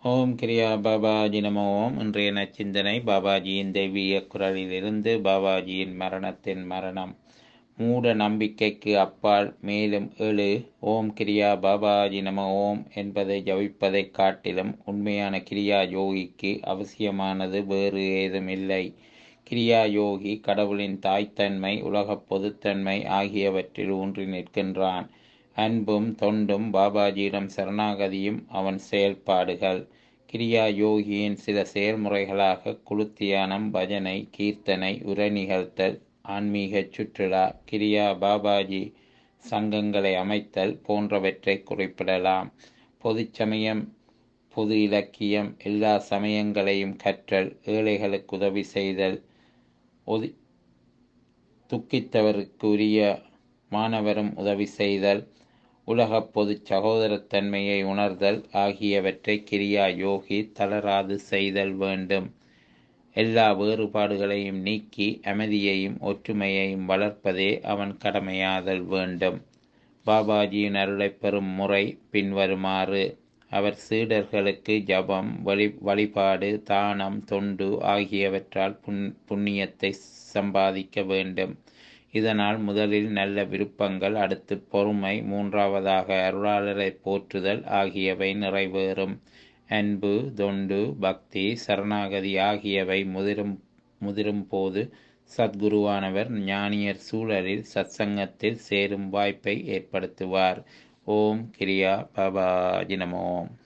ஓம் கிரியா பாபாஜி நம ஓம் இன்றைய நச்சிந்தனை பாபாஜியின் தெய்வீக குரலிலிருந்து பாபாஜியின் மரணத்தின் மரணம் மூட நம்பிக்கைக்கு அப்பால் மேலும் எழு ஓம் கிரியா பாபாஜி நம ஓம் என்பதை ஜபிப்பதைக் காட்டிலும் உண்மையான கிரியா யோகிக்கு அவசியமானது வேறு ஏதும் இல்லை கிரியா யோகி கடவுளின் தாய்த்தன்மை உலகப் பொதுத்தன்மை ஆகியவற்றில் ஊன்றி நிற்கின்றான் அன்பும் தொண்டும் பாபாஜியிடம் சரணாகதியும் அவன் செயல்பாடுகள் கிரியா யோகியின் சில செயல்முறைகளாக குளுத்தியானம் பஜனை கீர்த்தனை உரை நிகழ்த்தல் ஆன்மீக சுற்றுலா கிரியா பாபாஜி சங்கங்களை அமைத்தல் போன்றவற்றை குறிப்பிடலாம் பொது சமயம் பொது இலக்கியம் எல்லா சமயங்களையும் கற்றல் ஏழைகளுக்கு உதவி செய்தல் ஒதி துக்கித்தவருக்குரிய மாணவரும் உதவி செய்தல் உலகப் பொது சகோதரத்தன்மையை உணர்தல் ஆகியவற்றை கிரியா யோகி தளராது செய்தல் வேண்டும் எல்லா வேறுபாடுகளையும் நீக்கி அமைதியையும் ஒற்றுமையையும் வளர்ப்பதே அவன் கடமையாதல் வேண்டும் பாபாஜியின் அருளைப் பெறும் முறை பின்வருமாறு அவர் சீடர்களுக்கு ஜபம் வழி வழிபாடு தானம் தொண்டு ஆகியவற்றால் புன் புண்ணியத்தை சம்பாதிக்க வேண்டும் இதனால் முதலில் நல்ல விருப்பங்கள் அடுத்து பொறுமை மூன்றாவதாக அருளாளரை போற்றுதல் ஆகியவை நிறைவேறும் அன்பு தொண்டு பக்தி சரணாகதி ஆகியவை முதிரும் முதிரும் போது சத்குருவானவர் ஞானியர் சூழலில் சத்சங்கத்தில் சேரும் வாய்ப்பை ஏற்படுத்துவார் ஓம் கிரியா பாபாஜி நமோம்